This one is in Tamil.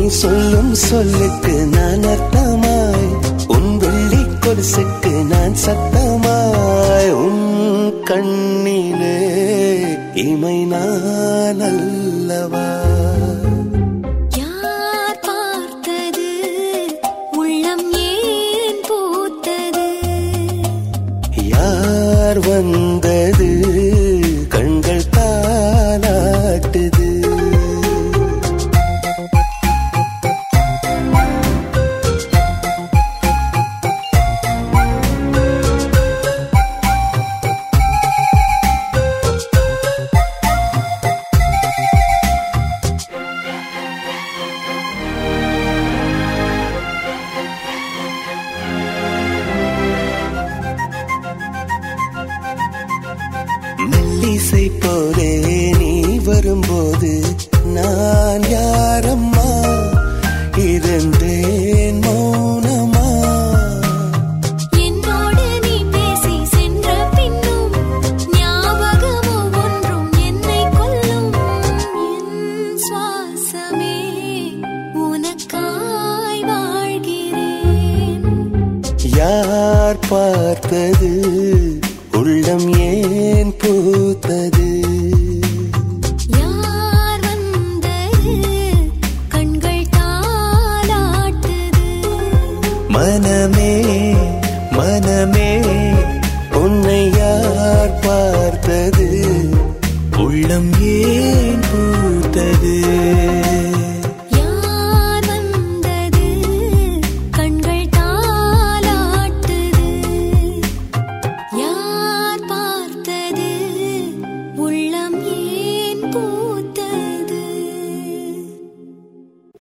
சொல்லும் சொல்லுக்கு நான் அர்த்தமாய் உன் வெள்ளி கொலுசுக்கு நான் சத்தமாய் உன் கண்ணிலே இமை நான் அல்லவா யார் பார்த்தது உள்ளம் ஏன் பூத்தது யார் வந்தது கண்கள் தானாட்டுது மெல்லிசை போலே நீ வரும்போது நான் யாரம்மா இருந்தேன் மௌனமா என்னோடு நீ பேசி சென்ற பின்னும் ஞாபகமோ ஒன்றும் என்னை கொல்லும் என் சுவாசமே உனக்காய் வாழ்கிறேன் யார் பார்த்தது உள்ளம் ஏன் பூத்தது யார் வந்தது கண்கள் தாளாட்டுது மனமே